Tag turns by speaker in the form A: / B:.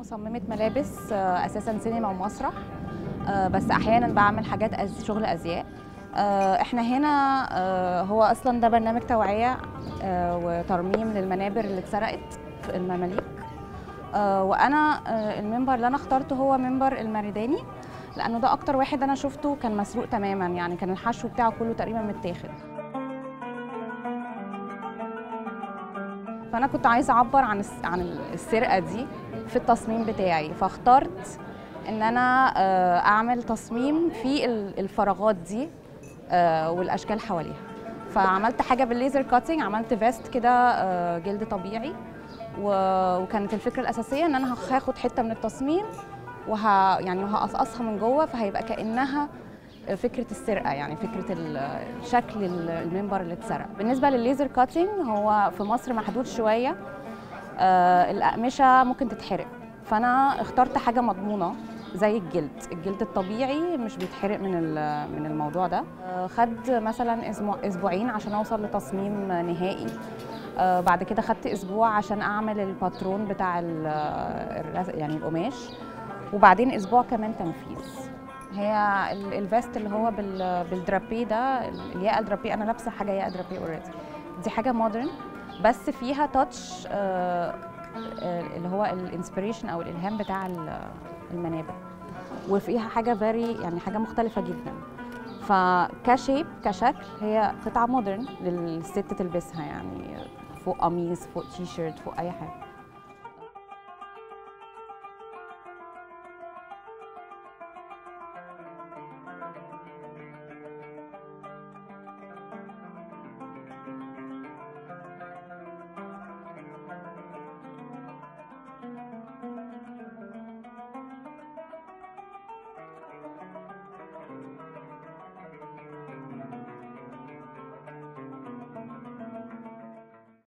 A: مصممة ملابس آه، أساسا سينما ومسرح آه، بس أحيانا بعمل حاجات أز شغل أزياء آه، احنا هنا آه، هو أصلا ده برنامج توعية آه، وترميم للمنابر اللي اتسرقت في المماليك آه، وأنا آه، المنبر اللي أنا اخترته هو منبر المريداني لأنه ده أكتر واحد أنا شفته كان مسروق تماما يعني كان الحشو بتاعه كله تقريبا متاخد فانا كنت عايزه اعبر عن الس- عن السرقه دي في التصميم بتاعي فاخترت ان انا آه، اعمل تصميم في ال- الفراغات دي آه، والاشكال حواليها فعملت حاجه بالليزر كاتنج عملت فيست كده آه، جلد طبيعي و- وكانت الفكره الاساسيه ان انا هاخد حته من التصميم وه يعني وهقصقصها من جوه فهيبقى كانها فكره السرقه يعني فكره ال- شكل ال- المنبر اللي اتسرق بالنسبه للليزر كاتنج هو في مصر محدود شويه آه، الاقمشه ممكن تتحرق فانا اخترت حاجه مضمونه زي الجلد الجلد الطبيعي مش بيتحرق من ال- من الموضوع ده آه، خد مثلا اسبوع اسبوعين عشان اوصل لتصميم نهائي آه، بعد كده خدت اسبوع عشان اعمل الباترون بتاع ال- الرس- يعني القماش وبعدين اسبوع كمان تنفيذ هي ال- الفيست اللي هو بال- بالدرابي ده الياقه الدرابي انا لابسه حاجه ياقه درابي اوريدي دي حاجه مودرن بس فيها تاتش اللي هو الانسبريشن او الالهام بتاع ال- المنابر وفيها حاجه فيري يعني حاجه مختلفه جدا فكشيب كشكل هي قطعه مودرن للست تلبسها يعني فوق قميص فوق تي شيرت فوق اي حاجه